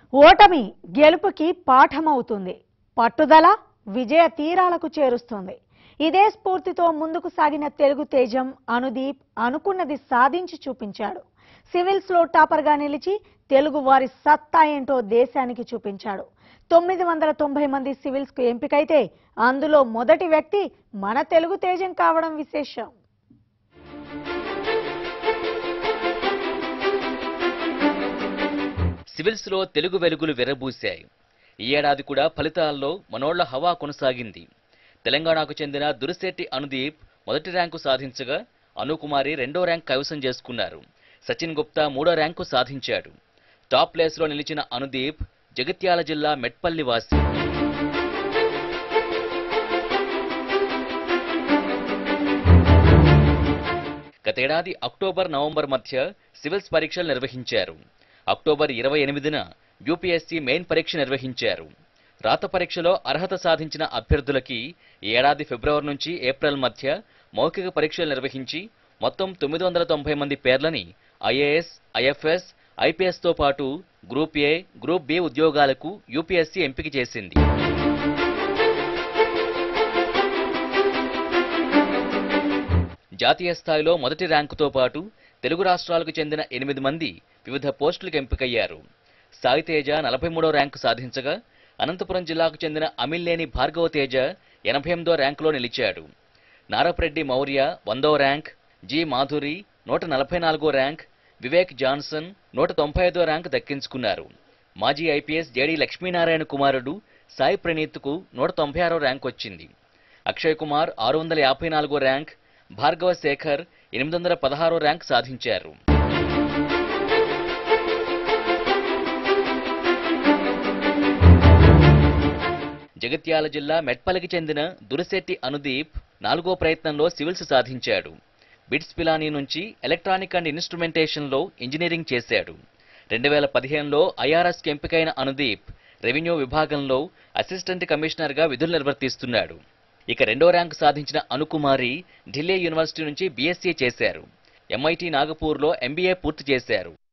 ఓటమి గెలుపుకి పాఠమవుతుంది పట్టుదల విజయ తీరాలకు చేరుస్తుంది ఇదే స్ఫూర్తితో ముందుకు సాగిన తెలుగు తేజం అనుదీప్ అనుకున్నది సాధించి చూపించాడు సివిల్స్ లో టాపర్ గా నిలిచి తెలుగు వారి సత్తా ఏంటో దేశానికి చూపించాడు తొమ్మిది వందల తొంభై మంది సివిల్స్ కు ఎంపికైతే అందులో మొదటి వ్యక్తి మన తెలుగు తేజం కావడం విశేషం సివిల్స్ లో తెలుగు వెలుగులు విరబూశాయి ఈ ఏడాది కూడా ఫలితాల్లో మనోళ్ల హవా కొనసాగింది తెలంగాణకు చెందిన దురిశెట్టి అనుదీప్ మొదటి ర్యాంకు సాధించగా అనుకుమారి రెండో ర్యాంక్ కైవసం చేసుకున్నారు సచిన్ గుప్తా మూడో ర్యాంకు సాధించాడు టాప్ ప్లేస్లో నిలిచిన అనుదీప్ జగిత్యాల జిల్లా మెట్పల్లి వాసి గతేడాది అక్టోబర్ నవంబర్ మధ్య సివిల్స్ పరీక్షలు నిర్వహించారు అక్టోబర్ ఇరవై ఎనిమిదిన యూపీఎస్సీ మెయిన్ పరీక్ష నిర్వహించారు రాత పరీక్షలో అర్హత సాధించిన అభ్యర్థులకి ఈ ఏడాది ఫిబ్రవరి నుంచి ఏప్రిల్ మధ్య మౌఖిక పరీక్షలు నిర్వహించి మొత్తం తొమ్మిది వందల తొంభై మంది పేర్లని ఐఏఎస్ ఐఎఫ్ఎస్ ఐపీఎస్తో పాటు గ్రూప్ ఏ గ్రూప్ బి ఉద్యోగాలకు యూపీఎస్సీ ఎంపిక చేసింది జాతీయ స్థాయిలో మొదటి ర్యాంకుతో పాటు తెలుగు రాష్ట్రాలకు చెందిన ఎనిమిది మంది వివిధ పోస్టులకు ఎంపికయ్యారు సాయి తేజ నలభై మూడో ర్యాంకు సాధించగా అనంతపురం జిల్లాకు చెందిన అమిల్లేని భార్గవ తేజ ఎనభై ఎనిమిదో ర్యాంకులో నిలిచాడు నారపరెడ్డి మౌర్య వందో ర్యాంక్ జి మాధురి నూట నలభై నాలుగో ర్యాంక్ వివేక్ జాన్సన్ నూట తొంభై ఐదో ర్యాంక్ దక్కించుకున్నారు మాజీ ఐపీఎస్ జేడీ లక్ష్మీనారాయణ కుమారుడు సాయి ప్రణీత్కు నూట తొంభై ఆరో ర్యాంక్ వచ్చింది అక్షయ్ కుమార్ ఆరు వందల యాభై నాలుగో ర్యాంక్ భార్గవ శేఖర్ ఎనిమిది వందల పదహారో ర్యాంక్ సాధించారు జగిత్యాల జిల్లా మెట్పల్లికి చెందిన దురిశెట్టి అనుదీప్ నాలుగో ప్రయత్నంలో సివిల్స్ సాధించాడు బిట్స్ పిలానీ నుంచి ఎలక్ట్రానిక్ అండ్ ఇన్స్ట్రుమెంటేషన్లో ఇంజనీరింగ్ చేశాడు రెండు వేల పదిహేనులో ఐఆర్ఎస్కి ఎంపికైన అనుదీప్ రెవెన్యూ విభాగంలో అసిస్టెంట్ కమిషనర్గా విధులు నిర్వర్తిస్తున్నాడు ఇక రెండో ర్యాంకు సాధించిన అనుకుమారి ఢిల్లీ యూనివర్సిటీ నుంచి బీఎస్సీ చేశారు ఎంఐటి నాగపూర్లో ఎంబీఏ పూర్తి చేశారు